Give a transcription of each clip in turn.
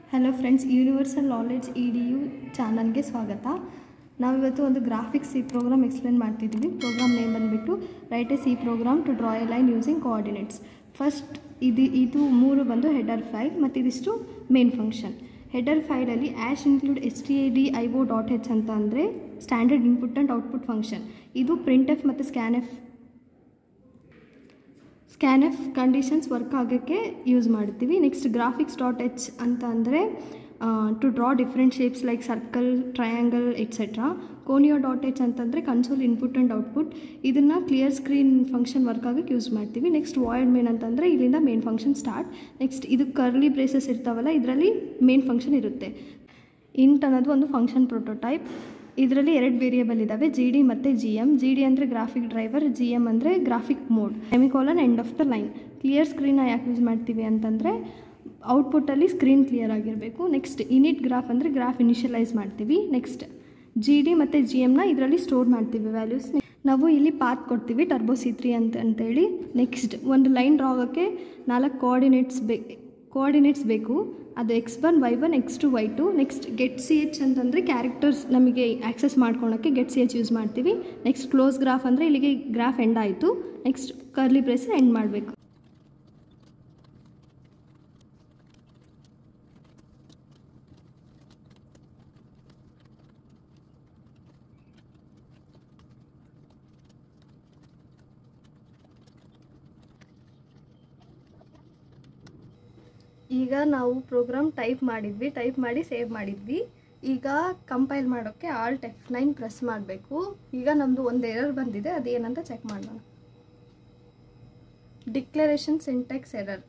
hello friends universal knowledge E D U ಚಾನಲ್ಗೆ ಸ್ವಾಗತ ನಾವಿವತ್ತು ಒಂದು ಗ್ರಾಫಿಕ್ಸ್ ಸಿ ಪ್ರೋಗ್ರಾಮ್ ಎಕ್ಸ್ಪ್ಲೇನ್ ಮಾಡ್ತಿದ್ದೀವಿ ಪ್ರೋಗ್ರಾಮ್ ನೇಮ್ ಬಂದುಬಿಟ್ಟು write a C program to draw a line using coordinates first ಇದು ಇದು ಮೂರು ಬಂದು ಹೆಡರ್ ಫೈಲ್ ಮತ್ತು ಇದಿಷ್ಟು ಮೇನ್ ಫಂಕ್ಷನ್ ಹೆಡರ್ ಫೈಲಲ್ಲಿ hash include H T A D I O dot H ಅಂತ ಅಂದರೆ standard input and output function ಇದು ಪ್ರಿಂಟ್ ಎಫ್ ಮತ್ತು scan F scan F conditions work ಆಗೋಕ್ಕೆ ಯೂಸ್ ಮಾಡ್ತೀವಿ ನೆಕ್ಸ್ಟ್ ಗ್ರಾಫಿಕ್ಸ್ ಡಾಟ್ ಎಚ್ ಅಂತ ಅಂದರೆ to draw different shapes like circle triangle etcetera conio dot H ಅಂತಂದರೆ console input and output ಇದನ್ನು clear screen function work ಆಗೋಕ್ಕೆ use ಮಾಡ್ತೀವಿ next void main ಅಂತಂದರೆ ಇಲ್ಲಿಂದ ಮೇನ್ ಫಂಕ್ಷನ್ ಸ್ಟಾರ್ಟ್ ನೆಕ್ಸ್ಟ್ ಇದು curly braces ಇರ್ತಾವಲ್ಲ ಇದರಲ್ಲಿ ಮೇನ್ ಫಂಕ್ಷನ್ ಇರುತ್ತೆ ಇಂಟ್ ಅನ್ನೋದು ಒಂದು ಫಂಕ್ಷನ್ ಪ್ರೋಟೋಟೈಪ್ ಇದರಲ್ಲಿ ಎರಡು ವೇರಿಯೇಬಲ್ ಇದ್ದಾವೆ ಜಿ ಡಿ ಮತ್ತು ಜಿ ಎಮ್ ಜಿ ಡಿ ಅಂದರೆ ಗ್ರಾಫಿಕ್ ಡ್ರೈವರ್ ಜಿ ಎಮ್ ಅಂದರೆ graphic mode semicolon end of the line clear ಸ್ಕ್ರೀನ್ನ ಯಾಕೆ ಯೂಸ್ ಮಾಡ್ತೀವಿ ಅಂತಂದರೆ ಔಟ್ಪುಟ್ಟಲ್ಲಿ ಸ್ಕ್ರೀನ್ ಕ್ಲಿಯರ್ ಆಗಿರಬೇಕು ನೆಕ್ಸ್ಟ್ ಇನಿಟ್ ಗ್ರಾಫ್ ಅಂದರೆ ಗ್ರಾಫ್ ಇನಿಷಿಯಲೈಸ್ ಮಾಡ್ತೀವಿ ನೆಕ್ಸ್ಟ್ ಜಿ ಡಿ ಮತ್ತು ಜಿ ಎಮ್ನ ಇದರಲ್ಲಿ ಸ್ಟೋರ್ ಮಾಡ್ತೀವಿ ವ್ಯಾಲ್ಯೂಸ್ ನಾವು ಇಲ್ಲಿ ಪಾತ್ ಕೊಡ್ತೀವಿ ಟರ್ಬೋ ಸಿ ತ್ರೀ ಅಂತ ಅಂತೇಳಿ ನೆಕ್ಸ್ಟ್ ಒಂದು ಲೈನ್ ಡ್ರಾ ಆಗೋಕ್ಕೆ ನಾಲ್ಕು ಕೋಆರ್ಡಿನೇಟ್ಸ್ ಬೇ ಕೋಆರ್ಡಿನೇಟ್ಸ್ ಬೇಕು ಅದು X one Y one X two Y two next get C H ಅಂತಂದರೆ ಕ್ಯಾರೆಕ್ಟರ್ಸ್ ನಮಗೆ ಆ್ಯಕ್ಸೆಸ್ ಮಾಡ್ಕೊಳಕ್ಕೆ ಗೆಟ್ ಸಿ ಎಚ್ ಯೂಸ್ ಮಾಡ್ತೀವಿ ನೆಕ್ಸ್ಟ್ ಕ್ಲೋಸ್ ಗ್ರಾಫ್ ಅಂದರೆ ಇಲ್ಲಿಗೆ ಗ್ರಾಫ್ ಎಂಡ್ ಆಯಿತು ನೆಕ್ಸ್ಟ್ ಕರ್ಲಿ ಪ್ರೆಸ್ ಎಂಡ್ ಮಾಡಬೇಕು ಈಗ ನಾವು ಪ್ರೋಗ್ರಾಮ್ ಟೈಪ್ ಮಾಡಿದ್ವಿ ಟೈಪ್ ಮಾಡಿ ಸೇವ್ ಮಾಡಿದ್ವಿ ಈಗ ಕಂಪೈಲ್ ಮಾಡೋಕ್ಕೆ ಆಲ್ಟ್ ಎಫ್ ನೈನ್ ಪ್ರೆಸ್ ಮಾಡಬೇಕು ಈಗ ನಮ್ಮದು ಒಂದು ಎರರ್ ಬಂದಿದೆ ಅದೇನಂತ ಚೆಕ್ ಮಾಡೋಣ ಡಿಕ್ಲರೇಷನ್ ಸಿಂಟೆಕ್ಸ್ ಎರರ್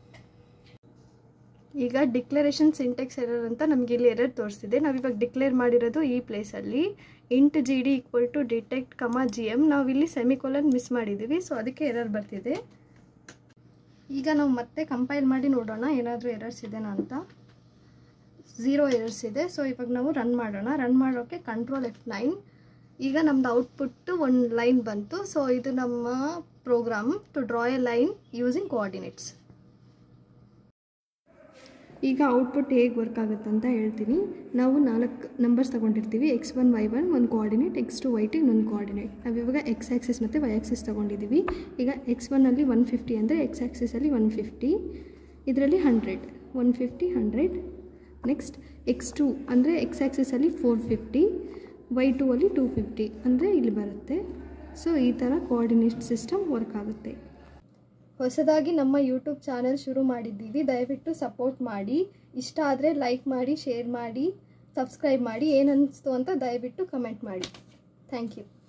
ಈಗ ಡಿಕ್ಲರೇಷನ್ ಸಿಂಟೆಕ್ಸ್ ಎರರ್ ಅಂತ ನಮಗೆ ಇಲ್ಲಿ ಎರರ್ ತೋರಿಸ್ತಿದೆ ನಾವಿವಾಗ ಡಿಕ್ಲೇರ್ ಮಾಡಿರೋದು ಈ ಪ್ಲೇಸಲ್ಲಿ int G D equal to detect comma G M ನಾವಿಲ್ಲಿ ಸೆಮಿಕೋಲನ್ ಮಿಸ್ ಮಾಡಿದ್ದೀವಿ ಸೊ ಅದಕ್ಕೆ ಎರರ್ ಬರ್ತಿದೆ ಈಗ ನಾವು ಮತ್ತೆ ಕಂಪೈಲ್ ಮಾಡಿ ನೋಡೋಣ ಏನಾದರೂ ಎರರ್ಸ್ ಇದೆನಾ ಅಂತ ಝೀರೋ ಎರರ್ಸ್ ಇದೆ ಸೊ ಇವಾಗ ನಾವು ರನ್ ಮಾಡೋಣ ರನ್ ಮಾಡೋಕ್ಕೆ ಕಂಟ್ರೋಲ್ ಎಫ್ ನೈನ್ ಈಗ ನಮ್ಮದು ಔಟ್ಪುಟ್ಟು ಒಂದು ಲೈನ್ ಬಂತು ಸೊ ಇದು ನಮ್ಮ program to draw a line using coordinates ಈಗ ಔಟ್ಪುಟ್ ಹೇಗೆ ವರ್ಕ್ ಆಗುತ್ತೆ ಅಂತ ಹೇಳ್ತೀನಿ ನಾವು ನಾಲ್ಕು ನಂಬರ್ಸ್ ತೊಗೊಂಡಿರ್ತೀವಿ ಎಕ್ಸ್ ಒನ್ ವೈ ಒನ್ ಒಂದು coordinate X two Y two ಇನ್ನೊಂದು ಕೋಆರ್ಡಿನೇಟ್ ನಾವು ಇವಾಗ ಎಕ್ಸ್ ಆ್ಯಕ್ಸಿಸ್ ಮತ್ತು ವೈ ಆ್ಯಕ್ಸಿಸ್ ತೊಗೊಂಡಿದ್ದೀವಿ ಈಗ ಎಕ್ಸ್ ಒನ್ನಲ್ಲಿ ಒನ್ ಫಿಫ್ಟಿ ಅಂದರೆ ಎಕ್ಸ್ ಆ್ಯಕ್ಸಿಸಲ್ಲಿ ಒನ್ ಫಿಫ್ಟಿ ಇದರಲ್ಲಿ hundred one fifty hundred next X two ಅಂದರೆ ಎಕ್ಸ್ ಆ್ಯಕ್ಸಿಸಲ್ಲಿ ಫೋರ್ ಫಿಫ್ಟಿ ವೈ ಟೂ ಅಲ್ಲಿ ಟೂ ಫಿಫ್ಟಿ ಅಂದರೆ ಇಲ್ಲಿ ಬರುತ್ತೆ ಸೊ ಈ ಥರ ಕೋಆರ್ಡಿನೇಟ್ ಸಿಸ್ಟಮ್ ವರ್ಕ್ ಆಗುತ್ತೆ ಹೊಸದಾಗಿ ನಮ್ಮ ಯೂಟ್ಯೂಬ್ ಚಾನೆಲ್ ಶುರು ಮಾಡಿದ್ದೀವಿ ದಯವಿಟ್ಟು ಸಪೋರ್ಟ್ ಮಾಡಿ ಇಷ್ಟ ಆದರೆ ಲೈಕ್ ಮಾಡಿ ಶೇರ್ ಮಾಡಿ ಸಬ್ಸ್ಕ್ರೈಬ್ ಮಾಡಿ ಏನನ್ನಿಸ್ತು ಅಂತ ದಯವಿಟ್ಟು ಕಮೆಂಟ್ ಮಾಡಿ ಥ್ಯಾಂಕ್ ಯು